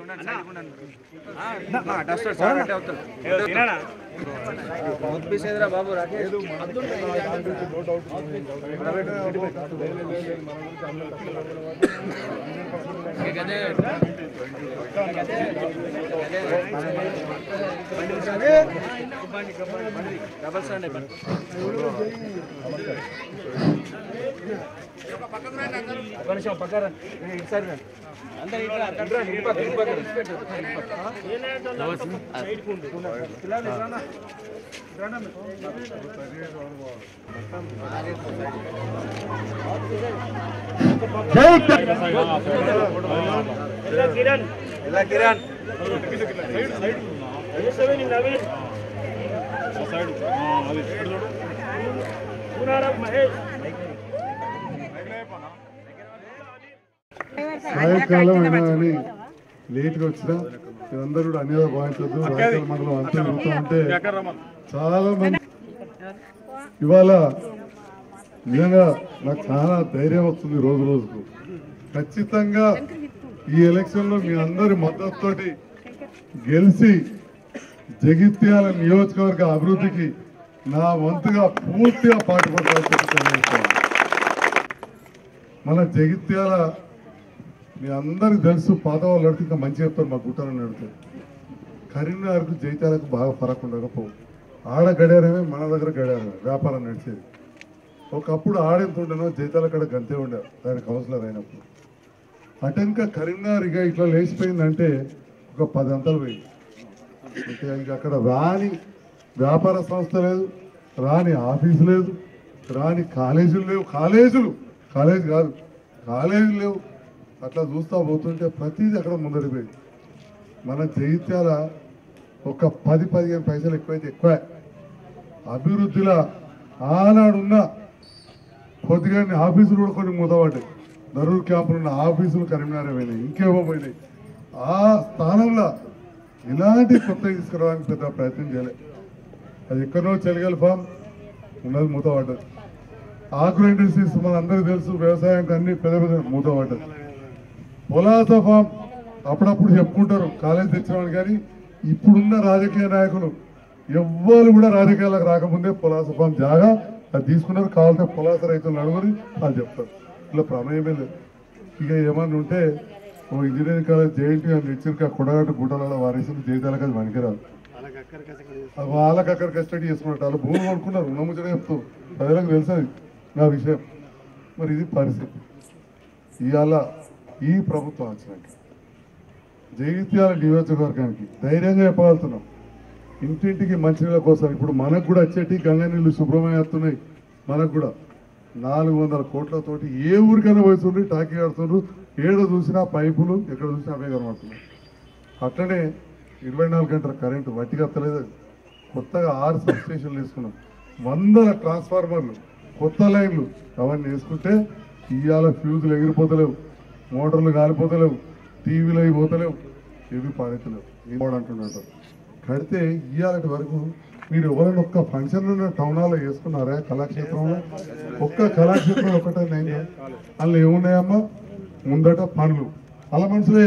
బాబు Rakesh double stand ఒక నిమిషం పక్కన ఇటు అందరు ఇటు రా, ఇటు రా, ఇటు పక్క, ఇటు పక్క, ఇటు పెట్టు. పిల్లలు ఇటు రానా? ఇటు రానా మీరు? ఇలా కిరణ్ సాయంకాలం అయినా కానీ లేట్గా వచ్చినా మీరందరూ కూడా అన్యదా భావించద్దు రాయకల్ మండలం అంతా జరుగుతూ ఉంటే చాలా మంది ఇవాళ నిజంగా నాకు చాలా ధైర్యం వస్తుంది రోజు రోజుకు ఖచ్చితంగా ఈ ఎలక్షన్ లో మీ అందరి మద్దతుతోటి గెలిచి జగిత్యాల నియోజకవర్గ అభివృద్ధికి నా వంతుగా పూర్తిగా పాటుపడాల్సి తెలియజేస్తాను మన జగిత్యాల మీ అందరికి తెలుసు పాత వాళ్ళు అడిగితే ఇంకా మంచి చెప్తారు మా గుట్టాలని అడిగితే కరీంనగర్కు జైత్యాలకు బాగా ఫరక్ ఉండకపోవు ఆడ గడియారమే మన దగ్గర గడియారమే వ్యాపారం నడిచేది ఒకప్పుడు ఆడెంత ఉండేనో జైతాల కాడ గంతే ఉండే ఆయన కౌన్సిలర్ అయినప్పుడు అటెంక కరీంనగర్ ఇక ఇట్లా లేచిపోయిందంటే ఒక పది అంతలు పోయింది అంటే ఇక అక్కడ రాని వ్యాపార సంస్థ లేదు రాని ఆఫీసు లేదు రాని కాలేజీలు లేవు కాలేజీలు కాలేజ్ కాదు కాలేజీలు లేవు అట్లా చూస్తా పోతుంటే ప్రతిదీ అక్కడ ముందడిపోయింది మన జైత్యాల ఒక పది పదిహేను పైసలు ఎక్కువైతే ఎక్కువ అభివృద్ధిలో ఆనాడున్న కొద్దిగా ఆఫీసులు కూడా కొన్ని మూతపడ్డాయి దరూర్ క్యాంపులు ఉన్న ఆఫీసులు కరీంనగర్ పోయినాయి ఇంకేమో పోయినాయి ఆ స్థానంలో ఇలాంటి కొత్త తీసుకురావడానికి పెద్ద ప్రయత్నం చేయలే అది ఎక్కడో చెలిగల ఫామ్ ఉన్నది మూతపడ్డది ఆగ్రో ఇండస్ట్రీస్ మన అందరికీ తెలుసు వ్యవసాయానికి అన్ని పెద్ద పెద్ద మూతపడ్డది పొలాస ఫామ్ అప్పుడప్పుడు చెప్పుకుంటారు కాలేజ్ తెచ్చినామని కానీ ఇప్పుడున్న రాజకీయ నాయకులు ఎవ్వరు కూడా రాజకీయాలకు రాకముందే పొలాస ఫామ్ జాగా అది తీసుకున్నారు కావాలంటే పొలాస రైతులు అడుగుని వాళ్ళు చెప్తారు ఇలా ప్రమేయమే లేదు ఇక ఏమన్నా ఉంటే ఓ ఇంజనీరింగ్ కాలేజ్ జేఎన్టీ అని తెచ్చిన కొడగట్టు గుట్టలలో వారేసింది జైతాలకు అది పనికిరాదు అది వాళ్ళకి అక్కడ కస్టడీ చేసుకున్నట్టు వాళ్ళు భూమి కొనుక్కున్నారు ఉన్న ముచ్చట చెప్తూ ప్రజలకు తెలుసు అది నా విషయం మరి ఇది పరిస్థితి ఇవాళ ఈ ప్రభుత్వం వచ్చినాక జగిత్యాల నియోజకవర్గానికి ధైర్యంగా చెప్పగలుగుతున్నాం ఇంటింటికి మంచినీళ్ళ కోసం ఇప్పుడు మనకు కూడా వచ్చేటి గంగా నీళ్ళు శుభ్రమై వస్తున్నాయి మనకు కూడా నాలుగు వందల కోట్లతోటి ఏ ఊరికైనా పోతుండ్రు టాకీ కడుతుండ్రు ఏడ చూసినా పైపులు ఎక్కడ చూసినా అవే కనబడుతున్నాయి అట్లనే ఇరవై నాలుగు గంటల కరెంటు వట్టిగా వస్తలేదు కొత్తగా ఆరు సబ్ స్టేషన్లు వేసుకున్నాం వందల ట్రాన్స్ఫార్మర్లు కొత్త లైన్లు అవన్నీ వేసుకుంటే ఇవాళ ఫ్యూజులు ఎగిరిపోతలేవు మోటార్లు కాలిపోతలేవు టీవీలు అవి పోతలేవు ఏవి పాడైతలేవు ఏమోడు అంటున్నట్టు కడితే ఇవాళటి వరకు మీరు ఎవరైనా ఒక్క ఫంక్షన్ టౌన్ హాల్లో వేసుకున్నారా కళాక్షేత్రంలో ఒక్క కళాక్షేత్రం ఒకటే నేను అందులో ఏమున్నాయమ్మా ముందట పనులు అలా మనుషులే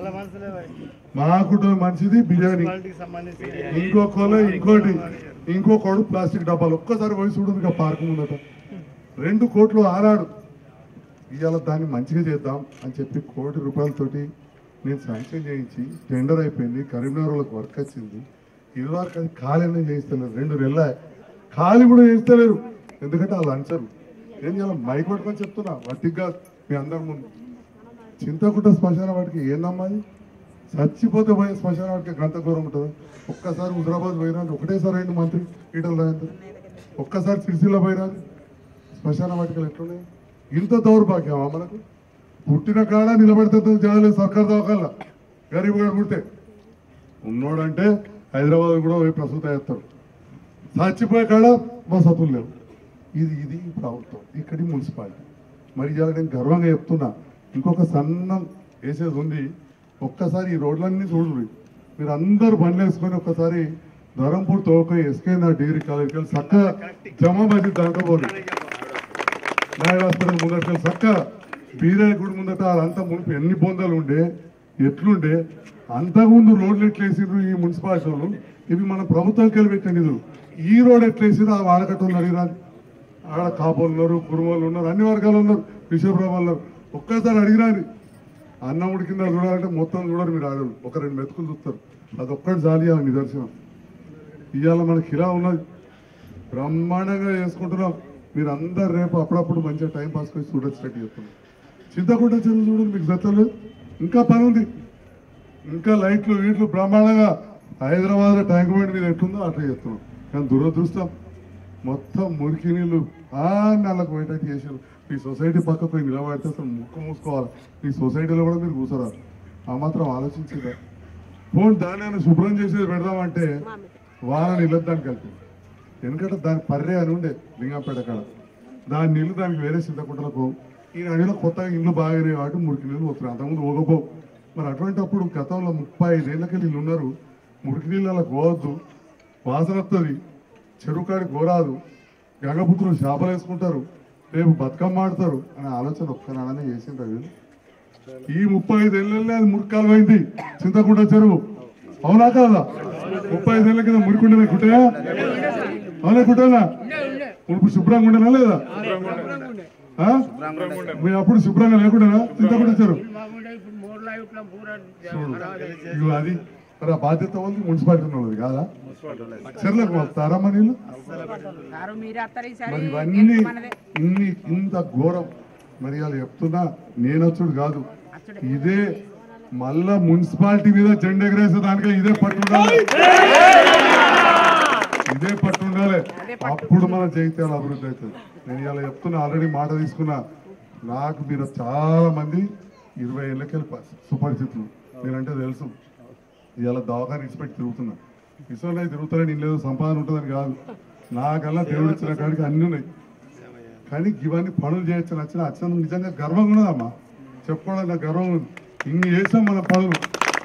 మా కుటుంబం మంచిది బిర్యానీ ఇంకో కొల ఇంకోటి ఇంకో కోడు ప్లాస్టిక్ డబ్బాలు ఒక్కసారి పోయి చూడదు ఇక పార్క్ ముందట రెండు కోట్లు ఆరాడు ఇవాళ దాన్ని మంచిగా చేద్దాం అని చెప్పి కోటి రూపాయలతోటి నేను శాంక్షన్ చేయించి టెండర్ అయిపోయింది కరీంనగర్ వాళ్ళకి వర్క్ వచ్చింది ఇది వరకు అది ఖాళీ చేయిస్తలేరు రెండు నెలల ఖాళీ కూడా చేయిస్తలేరు ఎందుకంటే వాళ్ళు అంచరు ఏం చేయాలి మైక్ పట్టుకొని చెప్తున్నా వట్టిగా మీ అందరి ముందు చింతకుంట శ్మశాన వాటికి ఏందమ్మా అది చచ్చిపోతే పోయే శ్మశాన వాటికి గంట దూరం ఉంటుంది ఒక్కసారి హుజరాబాద్ పోయినా ఒకటేసారి అయింది మంత్రి ఈటల రాజేందర్ ఒక్కసారి సిరిసిల్ల పోయినా శ్మశాన వాటికలు ఎట్లున్నాయి ఇంత దౌర్భాగ్యమా మనకు పుట్టిన కాడ నిలబడితే జాగలేదు సర్కార్ దవాఖాల గరీబ్ గారు పుడితే ఉన్నోడంటే హైదరాబాద్ కూడా పోయి ప్రస్తుతం వేస్తారు చచ్చిపోయే కాడ వసతులు లేవు ఇది ఇది ఈ ప్రభుత్వం ఇక్కడి మున్సిపాలిటీ మరి ఇవాళ నేను గర్వంగా చెప్తున్నా ఇంకొక సన్నం వేసేది ఉంది ఒక్కసారి ఈ రోడ్లన్నీ చూడండి మీరు అందరు బండ్లు వేసుకొని ఒక్కసారి ధరంపూర్ తోక ఎస్కే నా డిగ్రీ కాలేజీకి వెళ్ళి చక్కగా జమ మధ్య దాంట్లో పోండి నాయ హాస్పిటల్ ముందట చక్క బీరాయి గుడి ముందట వాళ్ళంతా మునిపి ఎన్ని బొందలు ఉండే ఎట్లుండే అంతకుముందు రోడ్లు ఎట్లా వేసిండ్రు ఈ మున్సిపాలిటీ వాళ్ళు ఇవి మన ప్రభుత్వానికి వెళ్ళి పెట్టిన నిధులు ఈ రోడ్ ఎట్లా వేసిండ్రు ఆ వానకట్టలు అడిగిరా ఆడ కాపోలు ఉన్నారు కురుమలు ఉన్నారు అన్ని వర్గాలు ఉన్నారు విశ్వప్రభు ఉన్నారు ఒక్కసారి అడిగిరాని అన్నం ఉడికిందా చూడాలంటే మొత్తం చూడరు మీరు ఆడరు ఒక రెండు మెతుకులు చూస్తారు అదొక్కటి జాలి ఆ నిదర్శనం ఇవాళ మనకి ఇలా ఉన్నది బ్రహ్మాండంగా చేసుకుంటున్నాం మీరు అందరు రేపు అప్పుడప్పుడు మంచిగా టైం పాస్ చేసి చూడొచ్చినట్టు చెప్తున్నాం చింతకుంట చెరువు చూడండి మీకు దత్తలేదు ఇంకా పని ఉంది ఇంకా లైట్లు వీట్లు బ్రహ్మాండంగా హైదరాబాద్ ట్యాంక్ బండ్ మీద ఎట్లుందో అట్లా చెప్తున్నాం కానీ దురదృష్టం మొత్తం మురికి నీళ్ళు ఆ నెలకు పోయేటట్టు చేశారు మీ సొసైటీ పక్క పోయి నిలబడితే అసలు ముక్కు మూసుకోవాలి మీ సొసైటీలో కూడా మీరు కూర్చోరారు ఆ మాత్రం ఆలోచించరా ఫోన్ దాన్ని శుభ్రం చేసేది పెడదామంటే వారం ఇల్లదు దానికి కలిపి ఎందుకంటే దాని పర్రే అని ఉండే లింగంపేట కాడ దాని నీళ్లు దానికి వేరే చింతకుంటలకు ఈ అడవిలో కొత్తగా ఇండ్లు బాగానే కాబట్టి మురికి నీళ్ళు వస్తున్నాయి అంతకుముందు ఓగపో మరి అటువంటి అప్పుడు గతంలో ముప్పై ఐదేళ్ళకి వీళ్ళు ఉన్నారు మురికి నీళ్ళు అలా పోవద్దు వాసన వస్తుంది చెరువు కాడికి పోరాదు గంగపుత్రులు చేపలు వేసుకుంటారు రేపు బతుకమ్మ ఆడతారు అనే ఆలోచన ఒక్కనాడనే చేసిండ్రు వీళ్ళు ఈ ముప్పై ఐదేళ్ళనే అది మురికాలు పోయింది చింతకుంట చెరువు అవునా కాదా ముప్పై ఐదేళ్ల కింద మురికుండేనా కుట్టయా అవునా కుట్టనా ఇప్పుడు శుభ్రంగా ఉండేనా లేదా ఆ? మీరు అప్పుడు శుభ్రంగా లేకుండా చింతకుంట చెరువు ఇగో అది మరి ఆ బాధ్యత ఉంది మున్సిపాలిటీ ఉన్నది కాదా చెర్లకు వస్తారా మరి వీళ్ళు? సారు మీరే వస్తారు ఈసారి మరి ఇవన్నీ గెలుపు మనదే. ఇన్ని ఇంత ఘోరం మరి వాళ్ళు చెప్తున్నా నేనొచ్చుడు కాదు ఇదే మళ్ళా మున్సిపాలిటీ మీద జెండా ఎగరేసే దానికే ఇదే పట్టు ఉండాలి ఇదే పట్టు ఉండాలి అప్పుడు మన జైత్యాల అభివృద్ధి అవుతుంది నేను ఇలా చెప్తున్నా ఆల్రెడీ మాట తీసుకున్నా నాకు మీరు చాలా మంది ఇరవై ఏళ్ళకెళ్ళి ప- సుపరిచితులు నేనంటే తెలుసు ఇవాళ దవాఖాన ఇచ్చిపెట్టి తిరుగుతున్నా ఇసులో తిరుగుతానని నేను లేదు సంపాదన ఉంటుందని కాదు నాకల్లా దేవుడు ఇచ్చిన కాడికి అన్ని ఉన్నాయి కానీ ఇవన్నీ పనులు చేయొచ్చు నచ్చిన అచ్చం నిజంగా గర్వంగా ఉన్నదమ్మా చెప్పుకోవడం నాకు గర్వం ఉంది ఇన్ని చేసాం మన పనులు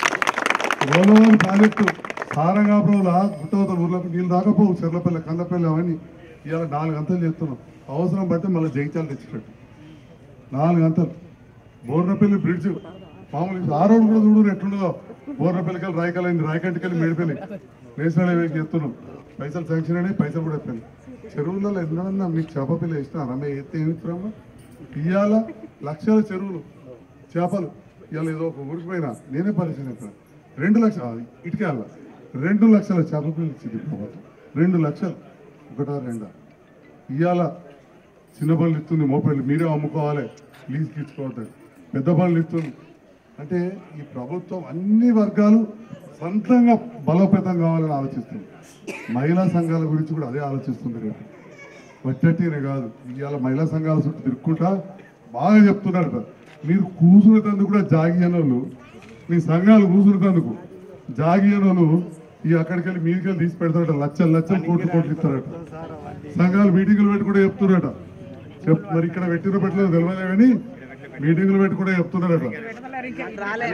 రోలవరం ప్రాజెక్టు సారంగాపురంలో గుట్టవతల ఊర్లకు నీళ్ళు రాకపోవు చెర్లపల్లి కందపల్లి అవన్నీ ఇవాళ నాలుగు గంటలు చేస్తున్నాం అవసరం బట్టి మళ్ళీ జైత్యాలు తెచ్చిపెట్టు నాలుగు గంటలు బోర్నపల్లి బ్రిడ్జ్ మామూలు ఆ రోడ్డు కూడా చూడు ఎట్లుండదో బోర్నపల్లికి వెళ్ళి రాయకలైంది రాయకంటికి వెళ్ళి మేడిపల్లి నేషనల్ హైవేకి చేస్తున్నాం పైసలు శాంక్షన్ అయినాయి పైసలు కూడా అయిపోయింది చెరువులలో ఎన్నడన్నా మీకు చేప పిల్ల ఇస్తున్నారు అమ్మాయి ఎత్తే ఏమి ఇస్తున్నామా ఇవాళ లక్షల చెరువులు చేపలు ఇవాళ ఏదో ఒక ఊరికి పోయినా నేనే పరిచయం ఇక్కడ రెండు లక్షల ఇటుకాల రెండు లక్షల చేపల పిల్లలు ఇచ్చింది ప్రభుత్వం రెండు లక్షలు ఒకటా రెండా ఇవాళ చిన్న పనులు ఇస్తుంది మోపళ్ళు మీరే అమ్ముకోవాలి లీజ్కి ఇచ్చుకోవద్దు పెద్ద పనులు ఇస్తుంది అంటే ఈ ప్రభుత్వం అన్ని వర్గాలు సొంతంగా బలోపేతం కావాలని ఆలోచిస్తుంది మహిళా సంఘాల గురించి కూడా అదే ఆలోచిస్తుంది రేపు వచ్చేటినే కాదు ఇవాళ మహిళా సంఘాల చుట్టూ తిరుక్కుంటా బాగా చెప్తున్నారట మీరు కూసునేటందుకు కూడా జాగియనోళ్ళు మీ సంఘాలు కూసునేటందుకు జాగియనోళ్ళు ఈ అక్కడికి వెళ్ళి మీదికి వెళ్ళి తీసి పెడతారట లక్షలు లక్షలు కోట్లు కోట్లు ఇస్తారట సంఘాలు మీటింగులు పెట్టి కూడా చెప్తున్నారట చెప్ మరి ఇక్కడ పెట్టిన పెట్టలేదు తెలియలే కానీ మీటింగులు పెట్టి కూడా చెప్తున్నారట పెడతలేరు ఇంకా. రాలే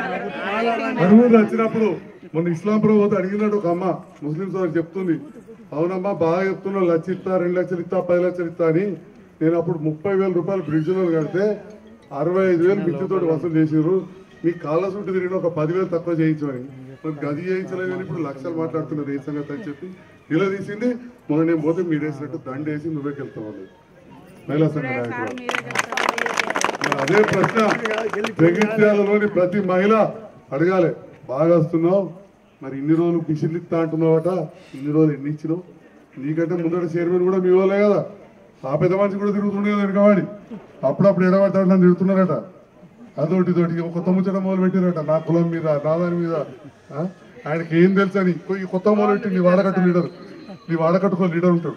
అడుగులు వచ్చినప్పుడు మొన్న ఇస్లాం ప్రభు పోతే అడిగినాడు ఒక అమ్మ ముస్లిం సోదరు చెప్తుంది అవునమ్మా బాగా చెప్తున్నావు లక్ష ఇస్తా రెండు లక్షలు ఇస్తా పది లక్షలు ఇస్తా అని నేను అప్పుడు ముప్పై వేల రూపాయలు బ్రిడ్జ్ లో కడితే అరవై ఐదు వేలు మిత్తితోటి వసూలు చేసిర్రు మీ కాళ్ళ చుట్టూ తిరిగిన ఒక పదివేలు తక్కువ చేయించమని మరి గది చేయించలేదు కానీ ఇప్పుడు లక్షలు మాట్లాడుతున్నారు ఏ సంగతి అని చెప్పి ఇలా తీసింది మొన్న నేను పోతే మీరు వేసినట్టు దండ వేసి నువ్వే వెళ్తావు వాళ్ళు మహిళా సంఘ నాయకురాలు సారు మీరే చెప్తారు మరి అదే ప్రశ్న జగిత్యాలలోని ప్రతి మహిళ అడగాలి బాగా వస్తున్నావు మరి ఇన్ని రోజులు మిషన్లు ఇస్తా అంటున్నావట ఇన్ని రోజులు ఎన్ని ఇచ్చినావు నీకంటే ముందర చైర్మన్ కూడా మీ వాళ్ళే కదా ఆ పెద్ద మనిషి కూడా తిరుగుతుండే కదా వెనకవాడి అప్పుడప్పుడు ఎడబడతాడు నన్ను తిరుగుతున్నారట అదొకటి తోటి ఒక కొత్త ముచ్చట మొదలు పెట్టారట నా కులం మీద నా దాని మీద ఆ? ఆయనకి ఏం తెలుసు అని ఈ కొత్త మొదలు పెట్టి నీ వాడకట్టు లీడర్ నీ వాడకట్టుకో లీడర్ ఉంటాడు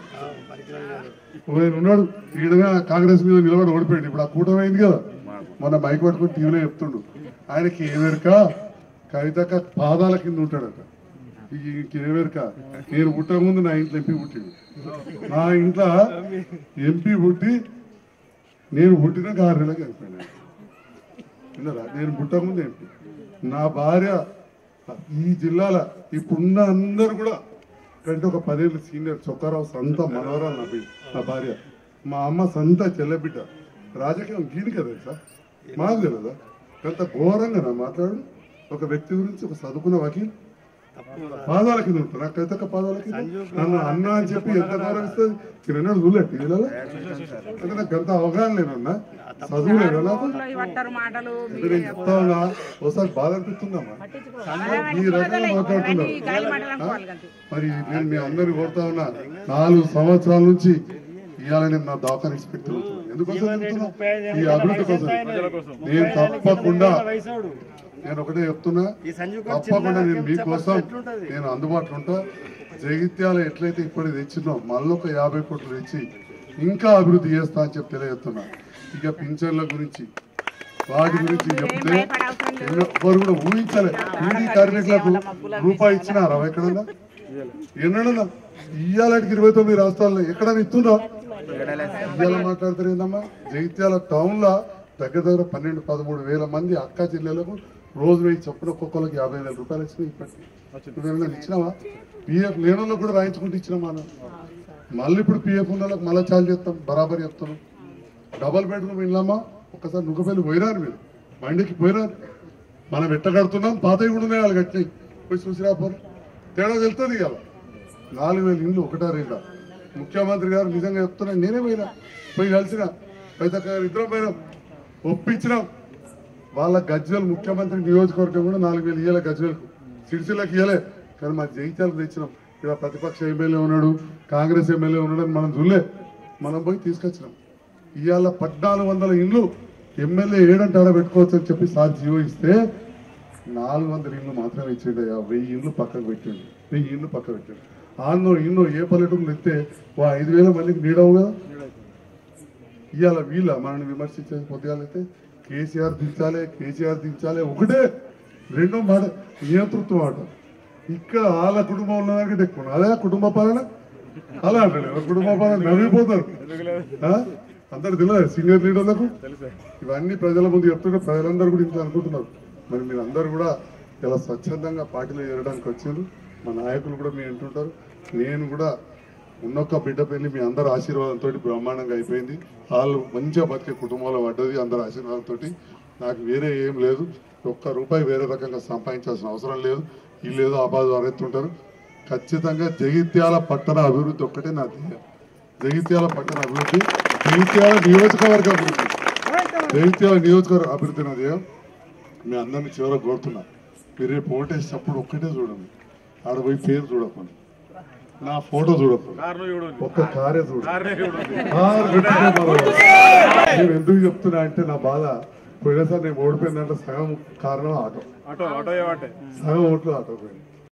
ఆయన ఉన్నాడు ఈడగా కాంగ్రెస్ మీద నిలబడి ఓడిపోయాడు ఇప్పుడు ఆ కూటమి అయింది కదా మొన్న మైక్ పట్టుకుని టీవీలో చెప్తుండు ఆయనకి ఏమెరక కవితక పాదాల కింద ఉంటాడట ఈ ఏమెరక నేను పుట్టక ముందు నా ఇంట్లో ఎంపీ పుట్టిండు నా ఇంట్లో ఎంపీ పుట్టి నేను పుట్టినాక ఆరు నెలలకు అయిపోయినా విన్నారా నేను పుట్టక ముందు ఎంపీ నా భార్య ఈ జిల్లాల ఇప్పుడున్న అందరు కూడా కంటే ఒక పదేళ్ళు సీనియర్ చొక్కారావు సంత మనోహరా నా బిడ్డ నా భార్య మా అమ్మ సంత చెల్లబిడ్డ రాజకీయం గీని కదా సార్ మాకు తెలియదా కొంత ఘోరంగా నా మాట్లాడు ఒక వ్యక్తి గురించి ఒక చదువుకున్న వకీల్ పాదాల కింద ఉంటారు నా కవిత పాదాల కింద నన్ను అన్న అని చెప్పి ఎంత గౌరవిస్తుంది నేను ఎన్నడూ చూడలేదు టీవీలలో అంటే నాకు అంత అవగాహన లేనన్నా చదువు లేదు నాకు ఫోన్లో ఇవ్వటారు మాటలు అంటే నేను చెప్తా ఉన్నా ఒకసారి బాధ అనిపిస్తుందమ్మా ఈ రకంగా మాట్లాడుతున్నారు ఈ గాలి మాటలు అనుకోవాలి అంతే మరి నేను మీ అందరిని కోరుతా ఉన్నా నాలుగు సంవత్సరాల నుంచి ఇవాళ నేను నా దవాఖాన ఎక్స్పెక్ట్ తిరుగుతున్నాను ఎందుకోసం తిరుగుతున్నా ఈ అభివృద్ధి కోసం నేను తప్పకుండా నేను ఒకటే చెప్తున్నా తప్పకుండా నేను మీకోసం నేను అందుబాటులో ఉంటా జగిత్యాల ఎట్లయితే ఇప్పుడు తెచ్చినో మళ్ళీ ఒక యాభై కోట్లు తెచ్చి ఇంకా అభివృద్ధి చేస్తా అని చెప్పి తెలియజేస్తున్నా ఇక పింఛన్ల గురించి వాటి గురించి చెప్తే ఎవరు కూడా ఊహించలే ఈడీ కార్మికులకు రూపాయి ఇచ్చినారా ఎక్కడన్నా ఎన్నడన్నా ఇయ్యాలకి ఇరవై తొమ్మిది రాష్ట్రాల్లో ఎక్కడన్నా ఇస్తుందా ఇయ్యాల మాట్లాడతారు ఏందమ్మా జగిత్యాల టౌన్ లో దగ్గర దగ్గర పన్నెండు పదమూడు వేల మంది అక్క జిల్లాలకు రోజు వెయ్యి చొప్పున ఒక్కొక్కరికి యాభై వేల రూపాయలు ఇచ్చినాయి ఇప్పటికి నువ్వేమైనా ఇచ్చినావా పిఎఫ్ లేని వాళ్ళకి కూడా రాయించుకుంటూ ఇచ్చినామా అన్న? మళ్ళీ ఇప్పుడు పిఎఫ్ ఉన్న వాళ్ళకి మళ్ళీ చాలు చేస్తాం బరాబర్ చెప్తాను డబల్ బెడ్రూమ్ ఇళ్ళమ్మా ఒక్కసారి నువ్వుపల్లి పోయినారు మీరు బండికి పోయినారు మనం ఎట్ట కడుతున్నాం పాతవి కూడా ఉన్నాయి వాళ్ళు కట్టినాయి పోయి చూసిరాపోరు తేడా వెళ్తుంది ఇవాళ నాలుగు వేల ఇండ్లు ఒకటా రెండా ముఖ్యమంత్రి గారు నిజంగా చెప్తున్నాను నేనే పోయినా పోయి కలిసిన అయితే గారు ఇద్దరం పోయినాం ఒప్పించినాం వాళ్ళ గజ్వెల్ ముఖ్యమంత్రి నియోజకవర్గం కూడా నాలుగు వేలు ఇయ్యలే గజ్వెల్కు సిరిసిల్లకి ఇయ్యలే కానీ మా జైత్యాలకు తెచ్చినాం ఇక్కడ ప్రతిపక్ష ఎమ్మెల్యే ఉన్నాడు కాంగ్రెస్ ఎమ్మెల్యే ఉన్నాడు అని మనం చూడలే మనం పోయి తీసుకొచ్చినాం ఇవాళ పద్నాలుగు వందల ఇండ్లు ఎమ్మెల్యే ఏడంటే ఆడ పెట్టుకోవచ్చు అని చెప్పి సార్ జీవో ఇస్తే నాలుగు వందల ఇండ్లు మాత్రమే ఇచ్చిండు అయ్యా వెయ్యి ఇండ్లు పక్కకు పెట్టిండు వెయ్యి ఇండ్లు పక్కకు పెట్టిండు ఆన్నో ఇన్నో ఏ పల్లెటూరు ఎత్తే ఓ ఐదు వేల మందికి నీడవు కదా ఇవాళ వీళ్ళ మనల్ని విమర్శించేది పొద్దుగాలైతే కేసీఆర్ దించాలి కేసీఆర్ దించాలి ఒకటే రెండో మాట నియంతృత్వం మాట ఇక్కడ వాళ్ళ కుటుంబం ఉన్నదానికంటే ఎక్కువ ఉన్నది. అదే కుటుంబ పాలన అలా అంటాడు ఎవరి కుటుంబ పాలన నవ్విపోతారు ఆ? అందరు తెలియదు సీనియర్ లీడర్లకు ఇవన్నీ ప్రజల ముందు చెప్తుంటే ప్రజలందరూ కూడా ఇంట్లో అనుకుంటున్నారు మరి మీరు అందరూ కూడా ఇలా స్వచ్ఛందంగా పార్టీలో చేరడానికి వచ్చారు మా నాయకులు కూడా మీ అంటుంటారు నేను కూడా ఉన్నొక్క బిడ్డ పెళ్లి మీ అందరి ఆశీర్వాదంతో బ్రహ్మాండంగా అయిపోయింది వాళ్ళు మంచిగా బతికే కుటుంబంలో పడ్డది అందరి ఆశీర్వాదంతో నాకు వేరే ఏం లేదు ఒక్క రూపాయి వేరే రకంగా సంపాదించాల్సిన అవసరం లేదు వీళ్ళు ఏదో ఆపాదు అరెత్తుంటారు ఖచ్చితంగా జగిత్యాల పట్టణ అభివృద్ధి ఒక్కటే నా ధ్యేయం జగిత్యాల పట్టణ అభివృద్ధి జగిత్యాల నియోజకవర్గ అభివృద్ధి జగిత్యాల నియోజకవర్గ అభివృద్ధి నా ధ్యేయం మీ అందరిని చివరకు కోరుతున్నా మీరు రేపు ఓటేసినప్పుడు ఒక్కటే చూడండి ఆడ పోయి పేరు చూడకండి నా ఫోటో చూడకండి ఒక్క కారే చూడండి కారు పెట్టుకునే పర్వాలేదు. నేను ఎందుకు చెప్తున్నా అంటే నా బాధ పోయినసారి నేను ఓడిపోయిందంటే సగం కారణం ఆటో ఆటో ఆటో ఏమంటే సగం ఓట్లు ఆటో పోయింది